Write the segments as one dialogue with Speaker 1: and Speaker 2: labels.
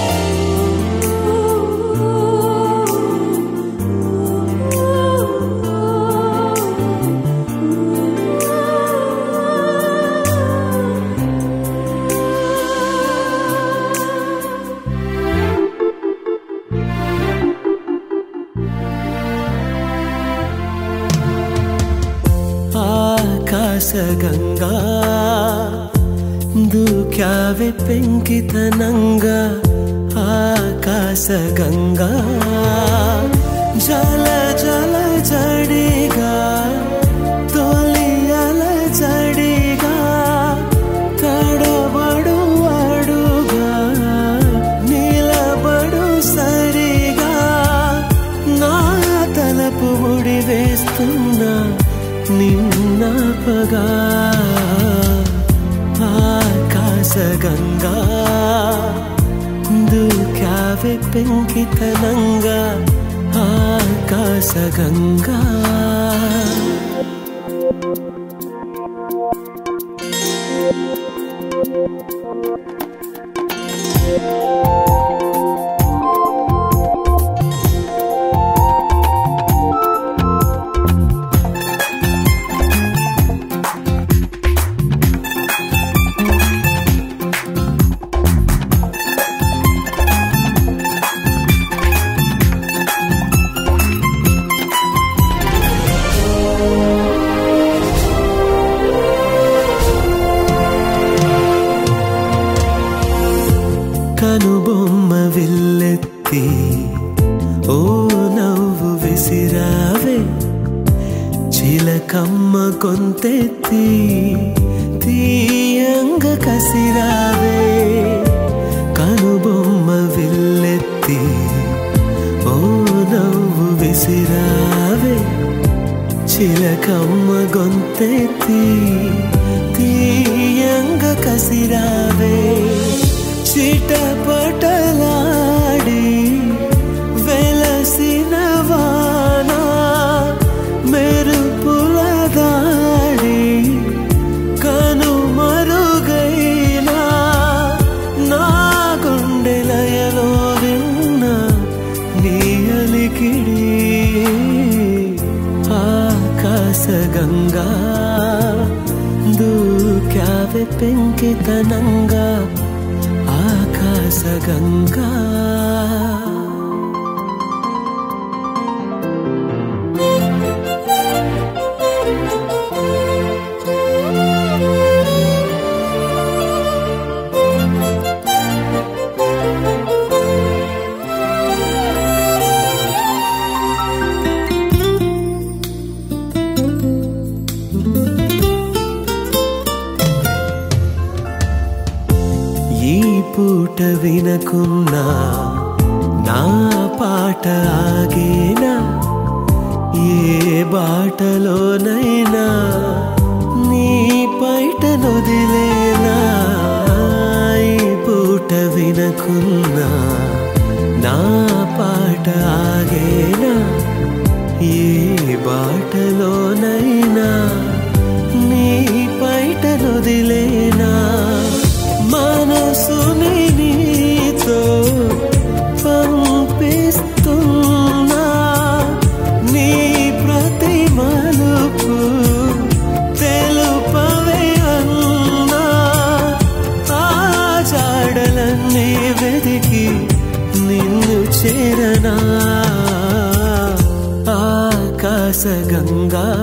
Speaker 1: ಆಕಾಶಗಂಗಾ ದೂಕ್ಯಾವೆ ಪೆಂಕಿತನಂಗ ಆಕಾಶಗಂಗಾ ಜಲ ಜಲ ಜಡಿಗ తొలియల జడిగా తడబడు అడుగా నిలబడు సరిగా నా తలపు ముడి వేస్తున్నా నిన్నపగా ఆకాశగంగా దూకావే పెంకితనంగా ఆకాశగంగా కనుబొమ్మ విల్లెత్తి ఓ నవ్వు విసిరావే చిలకమ్మ కొంతెత్తి తీయంగ కసిరావే కనుబొమ్మ విల్లెత్తి ఓ నవ్వు విసిరావే చిలకమ్మ గొంతెత్తి తీయంగ కసిరావే చిటపటలాడి వెలసిన వాన మెరుపుల దాడి కనుమరుగైనా నా గుండెలయలో విన్న నీ అలికిడి ఆకాశగంగా దూక్యావే పెంకితనంగా ఆకాశగంగా ఈ పూట వినకున్నా నా పాట ఆగేనా ఏ బాటలోనైనా నీ పైట నొదిలేనా ఈ పూట వినకున్నా నా పాట ఆగేనా ఏ బాటలోనైనా నీ పైట నొదిలేనా మనసుని నీతో పంపిస్తున్నా నీ ప్రతి మలుపు తెలుపవే అన్నా ఆ జాడలన్నీ వెదికి నిన్ను చేరనా ఆకాశగంగా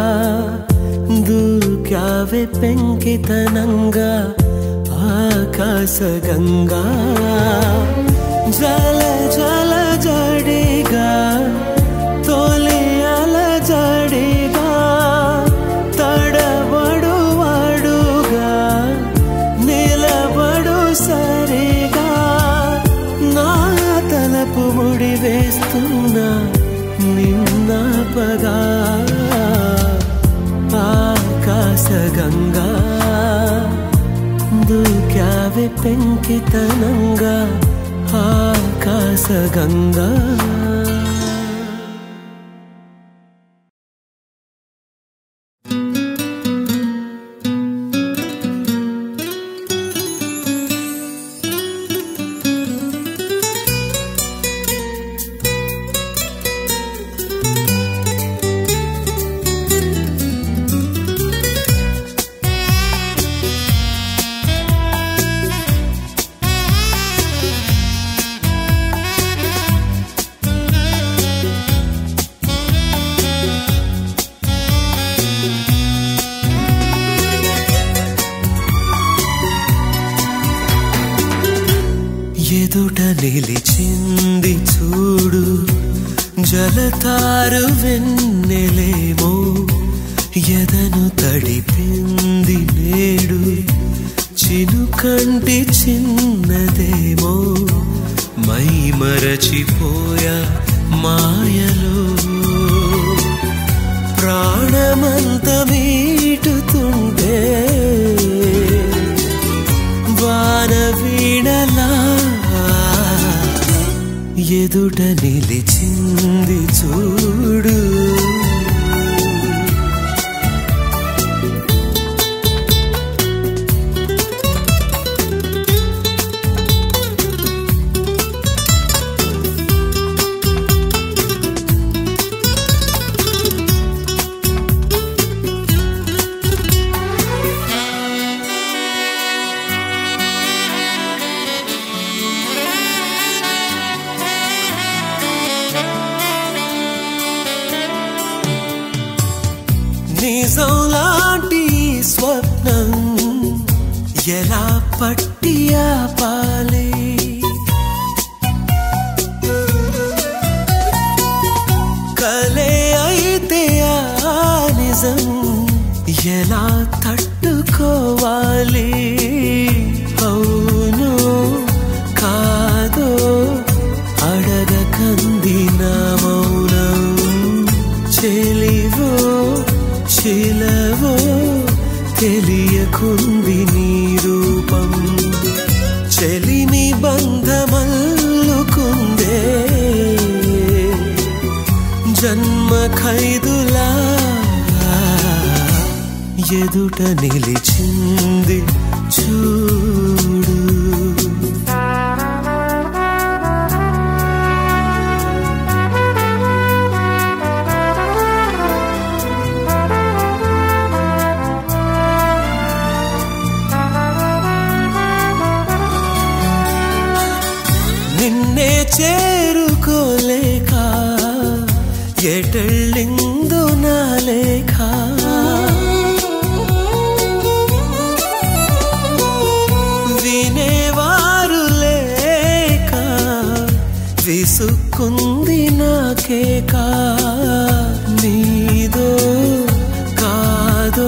Speaker 1: దూక్యావే పెంకితనంగా ఆకాశగంగా జల జల జడిగా తొలి అల జడిగా తడబడు అడుగా నిలబడు సరిగా నా తలపు ముడి వేస్తున్నా నిన్నపగా ఆకాశగంగా దూక్యావే పెంకితనంగా ఆకాశగంగా నిలిచింది చూడు జలతారు వెన్నెలేమో ఎదను తడిపింది నేడు చినుకంటి చిన్నదేమో మై మరచిపోయా మాయలో ప్రాణమంత మీటుతుంటే వాన వీణలా ఎదుట నిలిచింది చూడు నిజం లాంటి ఈ స్వప్నం ఎలా పట్టి ఆపాలి కలే అయితే ఆ నిజం ఎలా తట్టుకోవాలి అవును కాదో అడగకంది నా మౌనం చెలివో శిలవో తెలియకుంది నీ రూపం చెలిని బంధమల్లుకుందే జన్మ ఖైదులా ఎదుట నిలిచింది చూడు నిన్నే చేరుకోలేక ఎటళ్ళిందో నా లేఖ వినేవారు లేక విసుక్కుంది నాకేక నీదో కాదో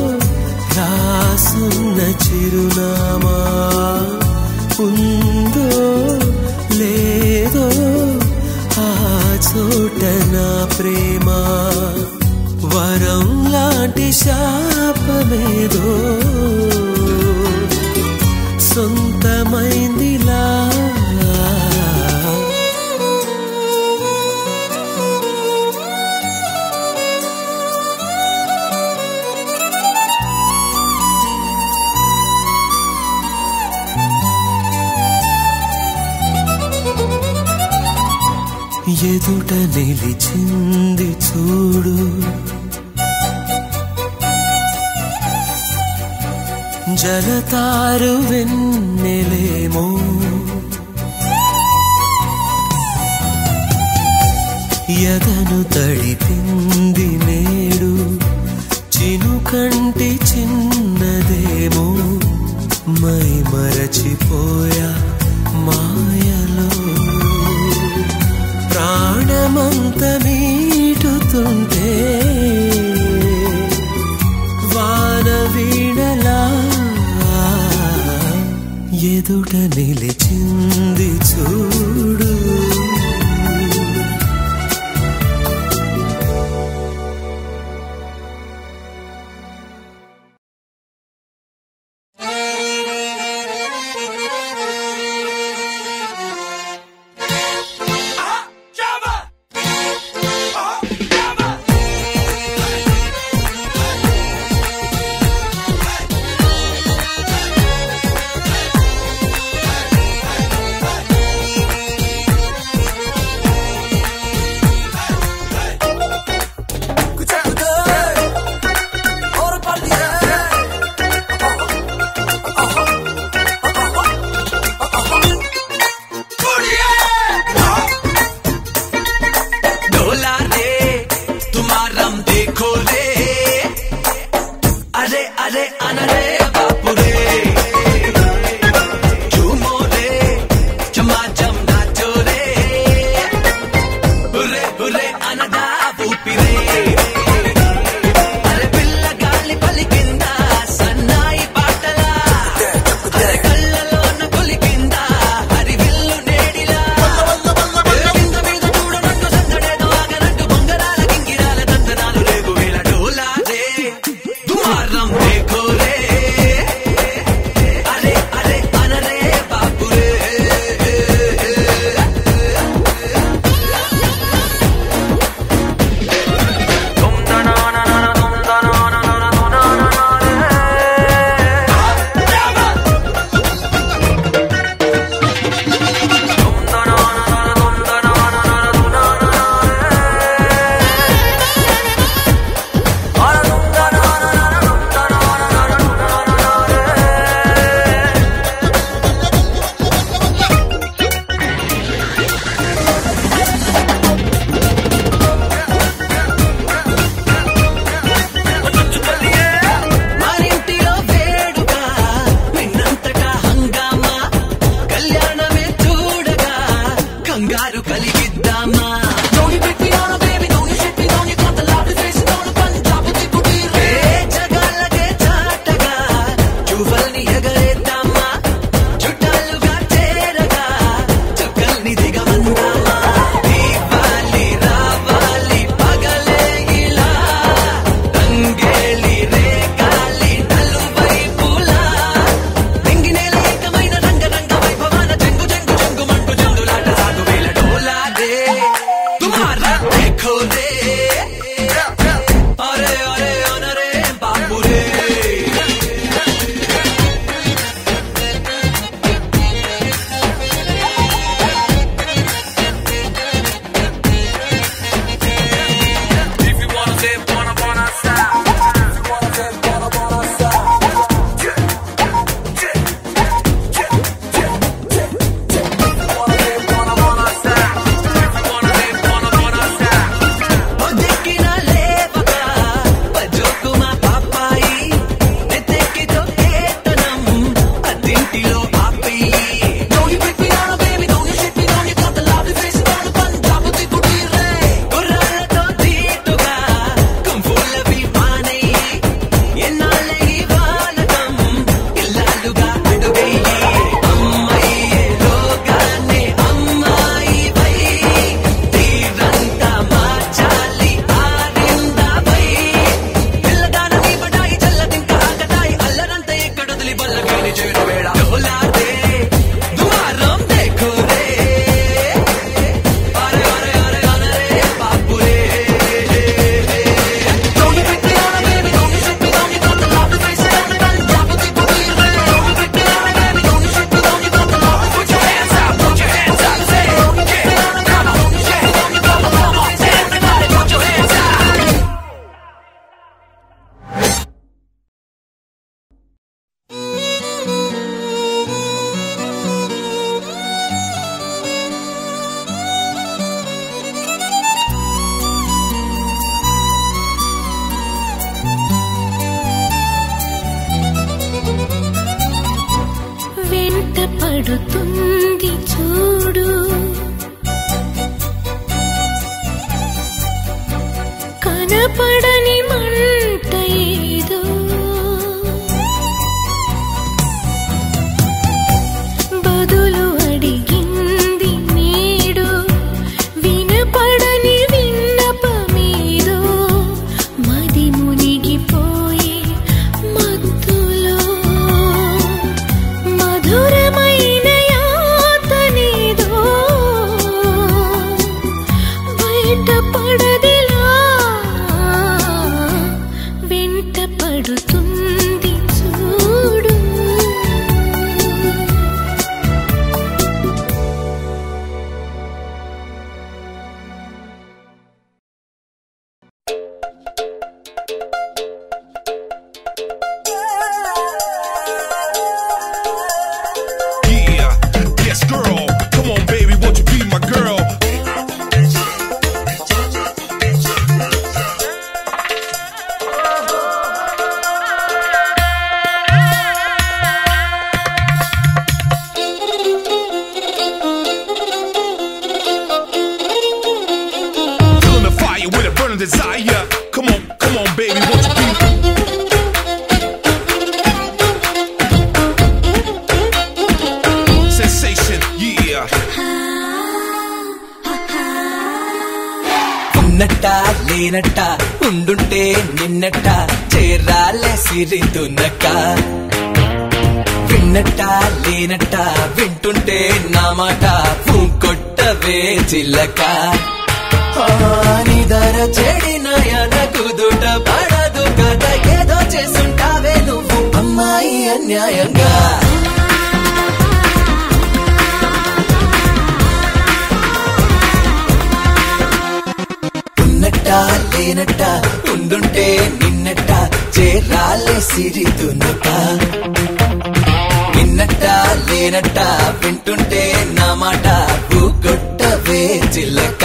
Speaker 1: రాసున్న చిరునామా ఉందో లేదో ఆ చోట నా ప్రేమ వరం లాంటి శాపమేదో సొంతమైందిలా ఎదుట నిలిచింది చూడు జలతారు వెన్నెలేమో ఎదను తడిపింది నేడు చినుకంటి చిన్నదేమో మై మరచిపోయా మాయలో ప్రాణమంత మీటుతుంటే వాన వీణలా ఎదుట నిలిచింది చూడు
Speaker 2: Thank you.
Speaker 1: కంగారు కలిగిద్దామా నోని పెట్టి ఆన బేబీ నోని చెట్టి నోని కొంత లాభి ఫేస్ నోని పంజాబ్ దిక్కుటి రే జగాలకే చాటగా చువ్వల్ని ఎగరేద్దామా చుట్టాలుగా చేరగా చుక్కల్ని దిగమందామా దీపాలి రావాలి పగలే ఇలా రంగేలి రేగాలి నలువైపులా రంగినేల ఏకమైన రంగరంగ వైభవాన జంగు జంగు జంగు మంటు జంగులాట సాగు వేల డోలా రే తుమారా దేఖో రే అరే అరే అనరే బాబు రే If you wanna say wanna wanna style, if you wanna say wanna wanna style, yeah, yeah, yeah, yeah, yeah. If you wanna say wanna wanna style, if you wanna say wanna wanna style. ఒదిక్కిన లేవగా పజోకుమా పాపాయి నెత్తెక్కితో కేతనం అదింటిలో ఆపేయి నోని పెట్టి ఆన baby నోని Chetty నోని కొంత లాభి face నోని Punjab దిక్కుటి రే గుర్రాలతో తీటుగా కుంఫులవి మానేయి ఎన్నాళ్ళే ఈ వాలకం ఇల్లాలుగా అడుగేయి అమ్మాయి లోగానే అమ్మాయి why తీరంతా మార్చాలి ఆరిందాపై పిల్లగాన నీ బడాయి చల్లదింక ఆకతాయి అల్లరంత ఎక్కడొదిలి బల్లకేని చేరు వేళ డోలాదే దుమారం దేఖో రే అరే అరే అరే అనరే బాపు రే నోని పెట్టి ఆన బేబీ నోని చెట్టి నోని కొంత లాభి ఫేస్ నోని పంజాబ్ దిక్కుటి రే నోని పెట్టి ఆన బేబీ నోని చెట్టి నోని కొంత లాభి Put your hands up, put your hands up, say yeah, come on, yeah, come on, come on, say everybody, put your hands up.
Speaker 2: వెంట పడుతుంది చూడు కనపడని మంట ఏదో బదులు అడిగింది నేడు వినపడని విన్నపమేదో మది మునిగిపోయే మత్తులో మధురమైన యాతనేదో బయట పడదిలా వెంట పడుతుంది చూడు
Speaker 3: Yeah, yes, girl. Come on, baby, won't you be my girl? Feeling the fire with a burning desire. Come on, come on, baby, won't you be sensation? Yeah.
Speaker 1: ఉన్నట్ట లేనట్ట ఉండుంటే నిన్నట్ట చేరాలే సిరితున్నక్క విన్నట్ట లేనట్ట వింటుంటే నా మాట కొట్టవే చిల్లక నిదర చెడిన కుదుట పడదు కదా ఏదో చేసుంటావే నువ్వు అమ్మాయి అన్యాయంగా ఉన్నట్ట లేనట్ట ఉండుంటే నిన్నట్ట చేరాలే సిరితున్నక నిన్నట్ట లేనట్ట వింటుంటే నా మాట కొట్టవే చిల్లక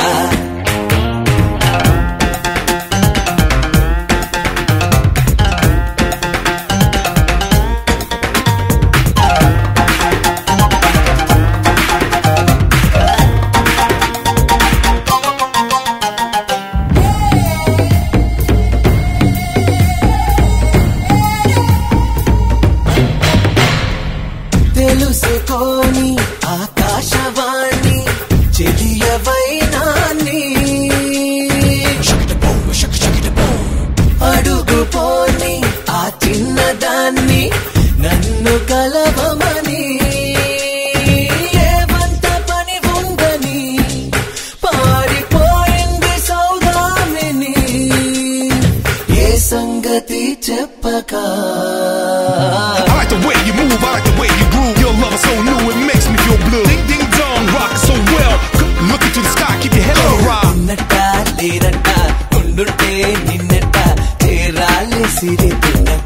Speaker 3: I like the way you move, I like the way you groove. Your love is so new, it makes me feel blue. Ding ding dong, rock so well. Look into the sky, keep your head on the rise.
Speaker 1: ఉన్నట్ట లేనట్ట ఉండుంటే నిన్నట్ట చేరాలి సిరి తిన్నట్ట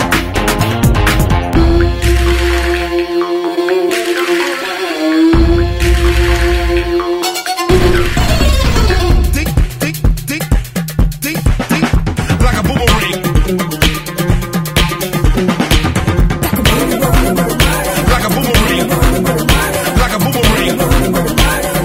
Speaker 3: Ding ding ding ding ding, like a boomerang. Like a boomerang. Like a boomerang.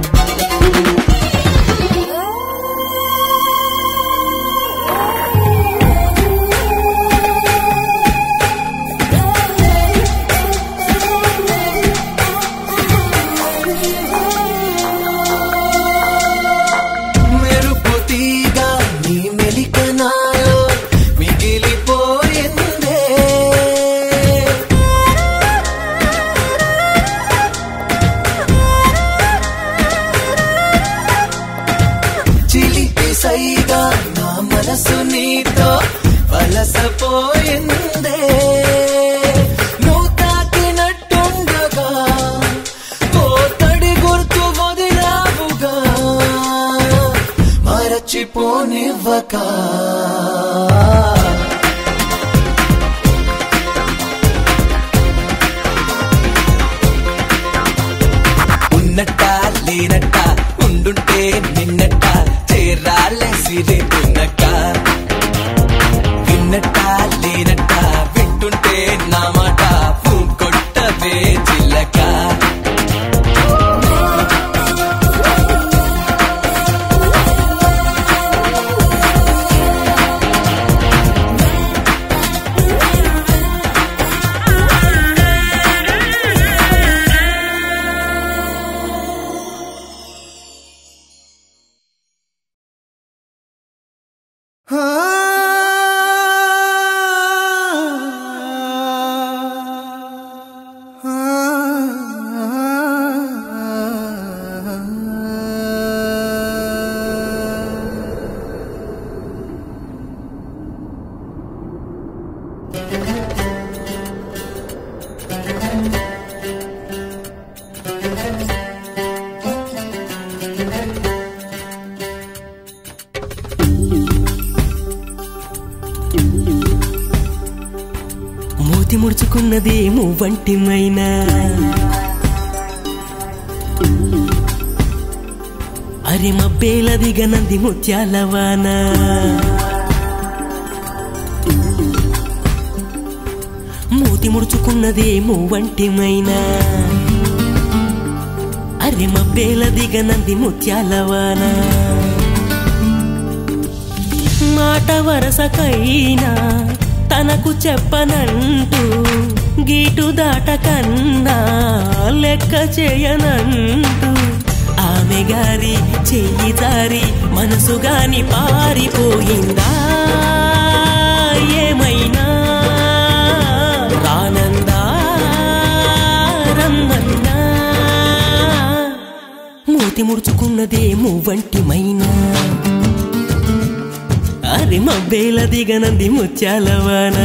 Speaker 1: మెరుపు తీగ నీ మెలిక నాలో మిగిలిపోయిందే చిలిపి సైగా నా మనసు నీతో వలసపోయిందే నువ్వు తాకినట్టుండగా ఓ తడి గుర్తు వదిలావుగా మరచిపోనివ్వక ఉన్నట్ట లేనట్ట ఉండుంటే నిన్నట్ట చేరాలే సిరి తిన్నట్ట విన్నట్ట లేనట్ట వింటుంటే నా మాట ఫోన్ కొట్టవే చిల్లక
Speaker 4: మూతి ముడుచుకున్నది మువ్వంటి మైనా అరే మబ్బేల దిగనంది ముత్యాలవాన మూతి ముడుచుకున్నది మువ్వంటి మైనా అరే మబ్బేల దిగనంది ముత్యాలవాన మాట వరసకైనా తనకు చెప్పనంటూ గీటు దాటకన్నా లెక్క చేయనంటూ ఆమె గారి చెయ్యి జారి మనసు గాని పారిపోయిందా ఏమైనా రానందా రమ్మన్నా మూతి ముడుచుకున్నదే మువ్వంటి మైనా అరి మబ్బేల దిగనంది ముత్యాలవాన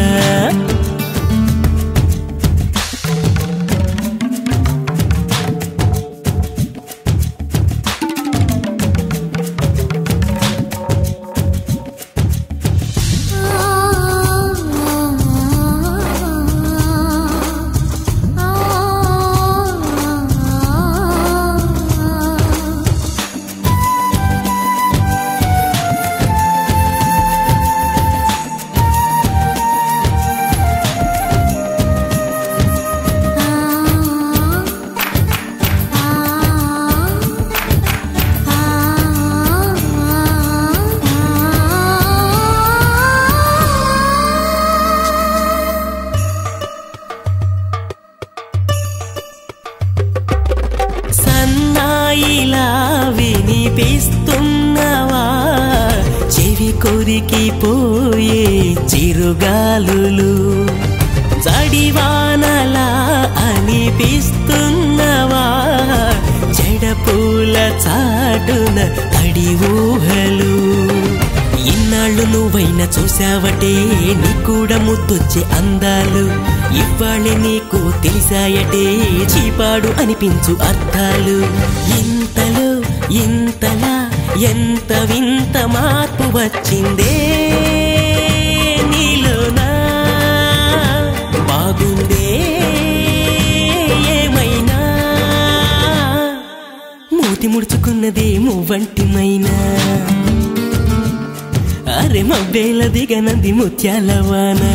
Speaker 4: సన్నాయిలా వినిపిస్తున్నవా చెవి కొరికి పోయే చిరుగాలులు జడివానలా అనిపిస్తున్నవా జడపూల చాటున తడి ఊహలు ఇన్న ఎన్నాళ్ళు నువ్వైనా చూసావటే నీ కూడా ముద్దొచ్చే అందాలు ఇవ్వాళే నీకు తెలిసాయటే చీపాడు అనిపించు అర్థాలు ఇంతలో ఇంతలా ఎంత వింత మార్పు వచ్చిందే నీలోనా బాగుందే ఏమైనా మూతి ముడుచుకున్నదే మువ్వంటిమైనా అరే మబ్బేల దిగనంది ముత్యాలవానా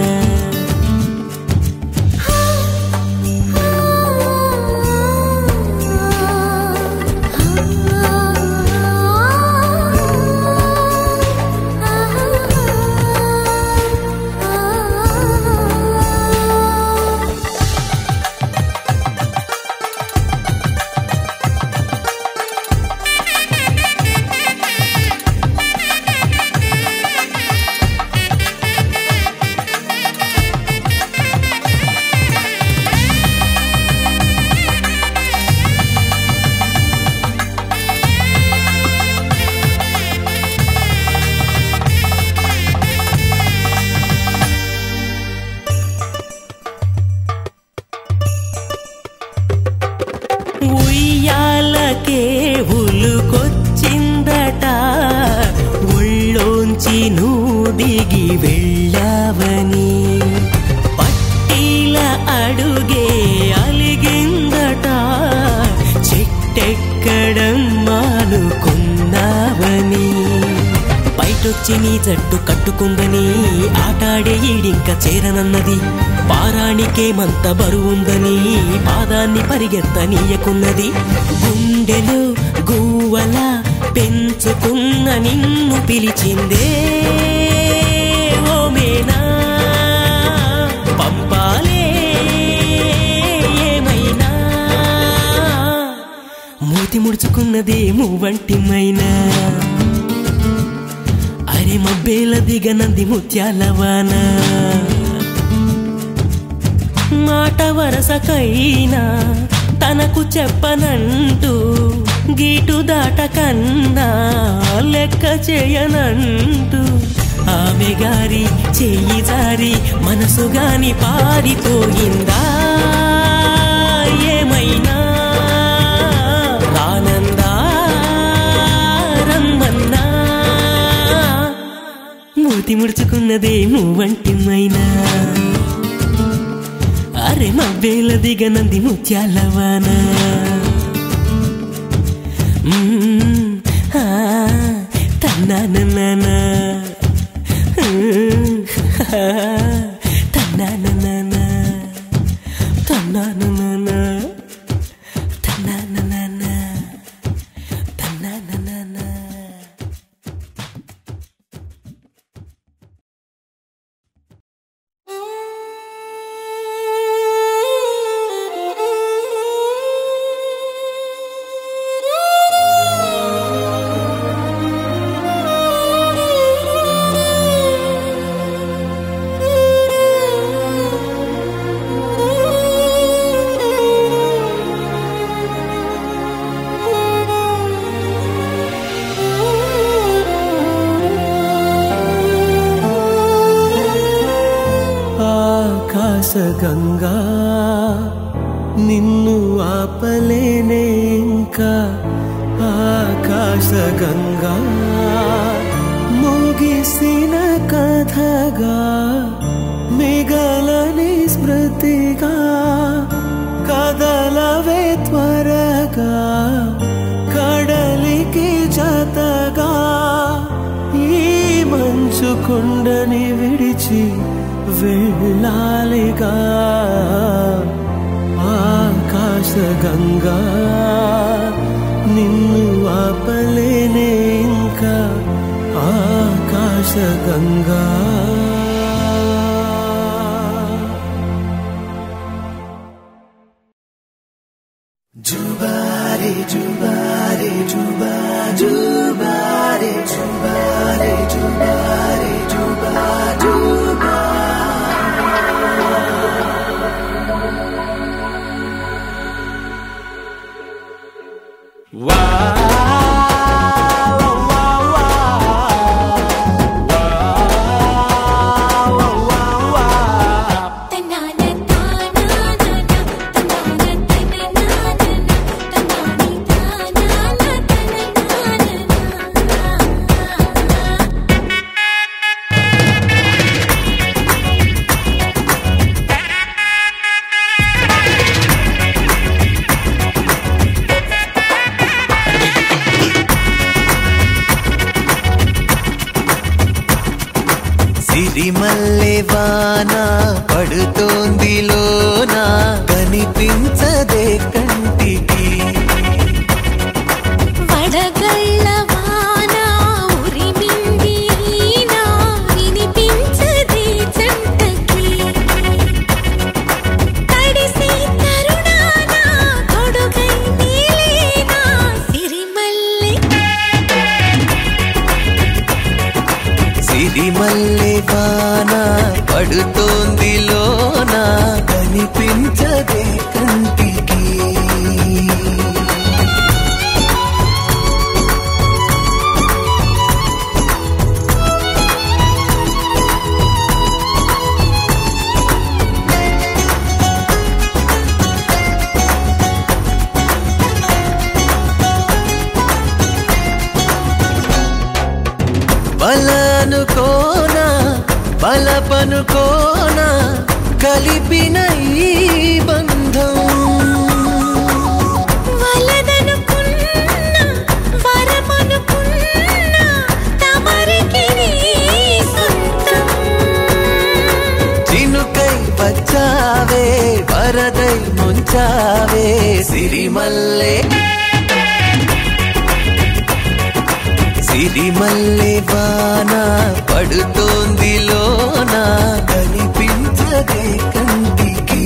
Speaker 4: ఉయ్యాలకే ఉలుకొచ్చిందట ఒళ్ళోంచి నువ్వు దిగి వెళ్ళావని పట్టీల అడుగే అలిగిందట చెట్టెక్కడం మానుకున్నావని బయటొచ్చి నీ జట్టు కట్టుకుందని ఆటాడే ఈడింక చేరనన్నది పారాణికేమంత బరువుందని పాదాన్ని పరిగెత్తనీయకున్నది గుండెలో గువ్వల పెంచుకున్న నిన్ను పిలిచిందే ఓ మేనా పంపాలే ఏమైనా మూతి ముడుచుకున్నదే మువ్వంటిమైనా అరే మబ్బేల దిగనంది ముత్యాలవానా మాట వరసకైనా తనకు చెప్పనంటూ గీటు దాటకన్నా లెక్క చేయనంటూ ఆమె గారి చెయ్యి జారి మనసు గాని పారిపోయిందా ఏమైనా రానందా రమ్మన్నా మూతి ముడుచుకున్నదే మువ్వంటిమైనా అరే మబ్బేల దిగనంది ముత్యాలవానా మ్మ్, ఆ, తన్నానన్నానా. మ్మ్, ఆ, తన్నానన్నానా. తన్నానన్నానా. తన్నానన్నానా. తన్నానన్నానా. ఆకాశగంగా నిన్ను ఆపలేనే ఇంకా ఆకాశగంగా ముగిసిన కథగా మిగలని స్మృతిగా కదలవే త్వరగా కడలికి జతగా ఈ మంచు కొండని విడిచి వెళ్ళాలిగా ఆకాశగంగా నిన్ను ఆపలేనే ఇంకా ఆకాశగంగా జుబారే జుబారే జుబా జుబారే జుబారే జుబారే జుబా జుబా వా సిరిమల్లె వాన పడుతోంది లోన కనిపించదే కంటికి
Speaker 2: వడగళ్ళ వాన ఉరిమింది ఈనా వినిపించదే జంటకి తడిసి తరుణాన కొడుకై నీలేనా సిరిమల్లె
Speaker 4: సిరిమల్లె వాన పడుతోంది లోన కనిపించదే కంటికి బలనుకోన బలపనుకోన కలిపిన ఈ బంధం
Speaker 2: వలదనుకున్నా వరమనుకున్నా తమరికి నీ సొంతం
Speaker 4: చినుకై వచ్చావే వరదై ముంచావే సిరిమల్లె సిరిమల్లె వాన పడుతోంది లోన కనిపించదే కంటికి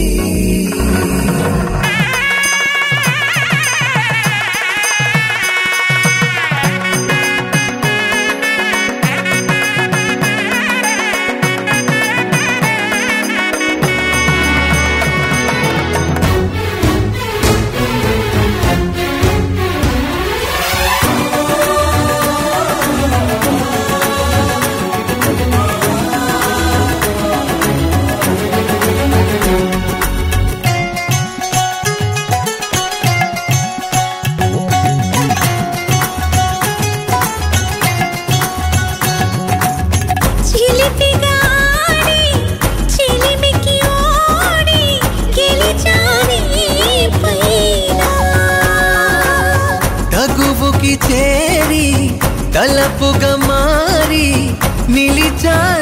Speaker 2: చిలిపిగాడి చిలిమికి ఓడి గెలిచాని పైన
Speaker 4: తగువుకి చేరి తలపుగా మారి నిలిచానే